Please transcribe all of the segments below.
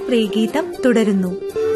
പ്രിയഗീതം തുടരുന്നു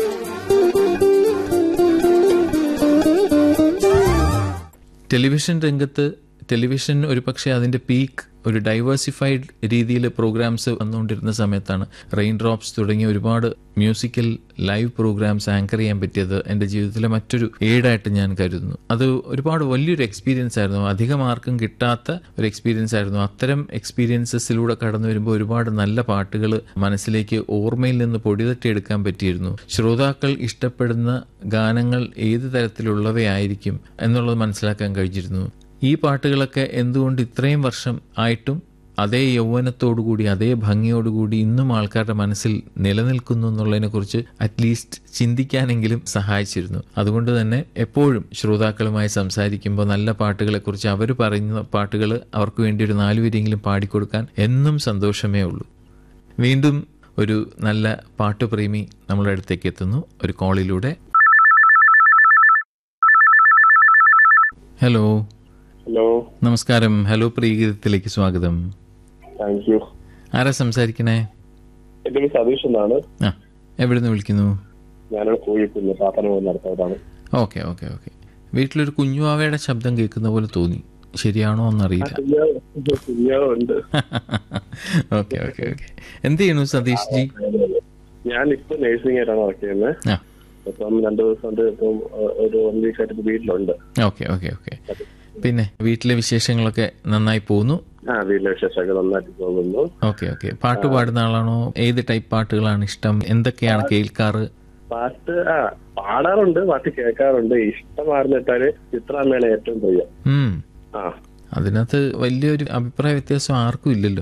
ടെലിവിഷൻ രംഗത്ത് ടെലിവിഷൻ ഒരു പക്ഷേ അതിന്റെ പീക്ക് ഒരു ഡൈവേഴ്സിഫൈഡ് രീതിയിൽ പ്രോഗ്രാംസ് വന്നുകൊണ്ടിരുന്ന സമയത്താണ് റെയിൻ ഡ്രോപ്സ് തുടങ്ങിയ ഒരുപാട് മ്യൂസിക്കൽ ലൈവ് പ്രോഗ്രാംസ് ആങ്കർ ചെയ്യാൻ പറ്റിയത് എൻ്റെ ജീവിതത്തിലെ മറ്റൊരു ഏഡായിട്ട് ഞാൻ കരുതുന്നു അത് ഒരുപാട് വലിയൊരു എക്സ്പീരിയൻസ് ആയിരുന്നു അധികം ആർക്കും കിട്ടാത്ത ഒരു എക്സ്പീരിയൻസ് ആയിരുന്നു അത്തരം എക്സ്പീരിയൻസസിലൂടെ കടന്നു വരുമ്പോൾ ഒരുപാട് നല്ല പാട്ടുകൾ മനസ്സിലേക്ക് ഓർമ്മയിൽ നിന്ന് പൊടിതട്ടിയെടുക്കാൻ പറ്റിയിരുന്നു ശ്രോതാക്കൾ ഇഷ്ടപ്പെടുന്ന ഗാനങ്ങൾ ഏത് തരത്തിലുള്ളവയായിരിക്കും എന്നുള്ളത് മനസ്സിലാക്കാൻ കഴിഞ്ഞിരുന്നു ഈ പാട്ടുകളൊക്കെ എന്തുകൊണ്ട് ഇത്രയും വർഷം ആയിട്ടും അതേ യൗവനത്തോടുകൂടി അതേ ഭംഗിയോടുകൂടി ഇന്നും ആൾക്കാരുടെ മനസ്സിൽ നിലനിൽക്കുന്നു എന്നുള്ളതിനെക്കുറിച്ച് അറ്റ്ലീസ്റ്റ് ചിന്തിക്കാനെങ്കിലും സഹായിച്ചിരുന്നു അതുകൊണ്ട് തന്നെ എപ്പോഴും ശ്രോതാക്കളുമായി സംസാരിക്കുമ്പോൾ നല്ല പാട്ടുകളെക്കുറിച്ച് അവർ പറയുന്ന പാട്ടുകൾ അവർക്ക് വേണ്ടി ഒരു നാലുപേരെങ്കിലും പാടിക്കൊടുക്കാൻ എന്നും സന്തോഷമേ ഉള്ളൂ വീണ്ടും ഒരു നല്ല പാട്ടുപ്രേമി നമ്മുടെ അടുത്തേക്ക് എത്തുന്നു ഒരു കോളിലൂടെ ഹലോ ഹലോ നമസ്കാരം ഹലോ പ്രീഗീതത്തിലേക്ക് സ്വാഗതം താങ്ക് യു ആരാ സംസാരിക്കണേ എന്റെ പേര് സതീഷ് എന്നാണ് ആ എവിടെ നിന്ന് വിളിക്കുന്നു ഞാനിവിടെ കോഴിക്കുന്ന് പ്രാർത്ഥന നടത്തുന്നതാണ് ഓക്കെ ഓക്കെ ഓക്കെ വീട്ടിലൊരു കുഞ്ഞുവാവയുടെ ശബ്ദം കേൾക്കുന്ന പോലെ തോന്നി ശരിയാണോ എന്നറിയില്ല കുഞ്ഞാവുണ്ട് ഓക്കെ ഓക്കെ ഓക്കെ എന്ത് ചെയ്യണു സതീഷ് ജി ഞാൻ ഇപ്പൊ നഴ്സിംഗ് ആയിട്ടാണ് വർക്ക് ചെയ്യുന്നത് ആ ഇപ്പം രണ്ടു ദിവസം കൊണ്ട് ഇപ്പം ഏഹ്, ഒരു വൺ വീക്ക് ആയിട്ട് ഇപ്പൊ വീട്ടിലുണ്ട് ഓക്കെ ഓക്കെ ഓക്കെ പിന്നെ വീട്ടിലെ വിശേഷങ്ങളൊക്കെ നന്നായി പോകുന്നു ആ വീട്ടിലെ വിശേഷമൊക്കെ നന്നായിട്ട് പോകുന്നു ഓക്കെ ഓക്കെ പാട്ട് പാടുന്ന ആളാണോ ഏത് ടൈപ്പ് പാട്ടുകളാണ് ഇഷ്ടം എന്തൊക്കെയാണ് കേൾക്കാറ് പാട്ട് ആ പാടാറുണ്ട് പാട്ട് കേൾക്കാറുണ്ട് ഇഷ്ടമാർന്നിട്ടാല് ചിത്രാമ്മയാണ് ഏറ്റവും പ്രിയം ഉം ആ അതിനകത്ത് വലിയൊരു അഭിപ്രായ വ്യത്യാസം ആർക്കും ഇല്ലല്ലോ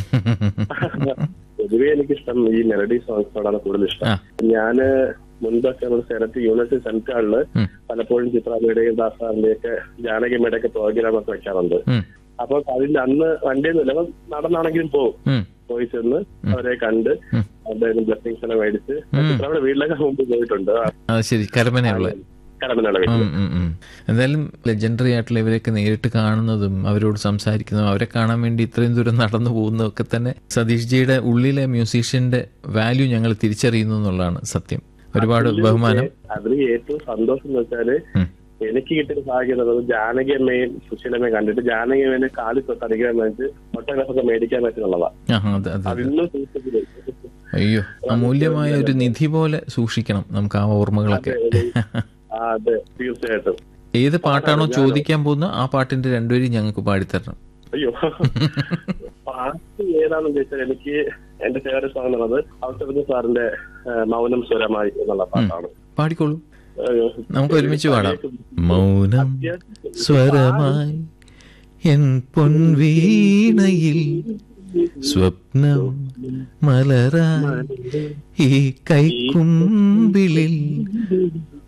പൊതുവെ എനിക്കിഷ്ടം ഈ മെലഡി സോങ്സിനോടാണ് കൂടുതൽ ഇഷ്ടം ആ ഞാന് മുൻപൊക്കെ നമ്മൾ സെനറ്റ് യൂണിവേഴ്സിറ്റി സെനറ്റ് ഹാളില് ഉം. പലപ്പോഴും ചിത്രാമ്മയുടെയും ദാസാറിന്റെയും ഒക്കെ ജാനകിയമ്മയുടെ ഒക്കെ പ്രോഗ്രാം ഒക്കെ വെക്കാറുണ്ട് ഉം, അപ്പൊ അതിന്റെ അന്ന് വണ്ടിയൊന്നുമില്ല അപ്പൊ നടന്നാണെങ്കിലും പോകും ഉം, പോയി ചെന്ന് അവരെ കണ്ട് ഉം. അവരുടെ ബ്ലെസ്സിങ്സ് എല്ലാം മേടിച്ച് ചിത്രാമ്മയുടെ വീട്ടിലൊക്കെ മുമ്പ് പോയിട്ടുണ്ട് ആ, അത് ശരി കരമനയുള്ള കടമനയുടെ വീട്ടിൽ ഉം, ഉം, ഉം. എന്തായാലും ലെജൻഡറി ആയിട്ടുള്ള ഇവരെയൊക്കെ നേരിട്ട് കാണുന്നതും അവരോട് സംസാരിക്കുന്നതും അവരെ കാണാൻ വേണ്ടി ഇത്രയും ദൂരം നടന്നു പോകുന്നതും ഒക്കെ തന്നെ സതീഷ് ജിയുടെ ഉള്ളിലെ മ്യൂസീഷ്യന്റെ വാല്യൂ ഞങ്ങൾ തിരിച്ചറിയുന്നു എന്നുള്ളതാണ് സത്യം ഒരുപാട് ബഹുമാനം അതിൽ ഏറ്റവും സന്തോഷം എന്ന് വെച്ചാല് ഉം. എനിക്ക് കിട്ടിയ ഭാഗ്യം എന്ന് പറയുന്നത് ജാനകിയമ്മയും സുശീലമ്മയും കണ്ടിട്ട് ജാനകിയമ്മേനെ കാലിൽ തൊട്ട് അടിക്കാൻ വേണ്ടി ഫോട്ടോഗ്രാഫ് ഒക്കെ മേടിക്കാൻ പറ്റുന്നുള്ളതാ ആ അതെ അതെ അതിന്നും സൂക്ഷിച്ചില്ല അയ്യോ അമൂല്യമായ ഒരു നിധി പോലെ സൂക്ഷിക്കണം നമുക്ക് ആ ഓർമ്മകളൊക്കെ ആ അതെ തീർച്ചയായിട്ടും ഏത് പാട്ടാണോ ചോദിക്കാൻ പോകുന്നത് ആ പാട്ടിന്റെ രണ്ടുപേരും ഞങ്ങൾക്ക് പാടിത്തരണം അയ്യോ പാട്ട് ഏതാണെന്ന് ചോദിച്ചാൽ എനിക്ക് എന്റെ ഫേവറേറ്റ് സോങ് എന്നുള്ളത് ഔസഫ് സാറിന്റെ ആ, മൗനം സ്വരമായി എന്നുള്ള പാട്ടാണ് പാടിക്കോളൂ അയ്യോ. നമുക്ക് ഒരുമിച്ച് പാടാം മൗനം സ്വരമായി എൻ പൊൻവീണയിൽ സ്വപ്നം മലരായി ഈ കൈക്കുമ്പിളിൽ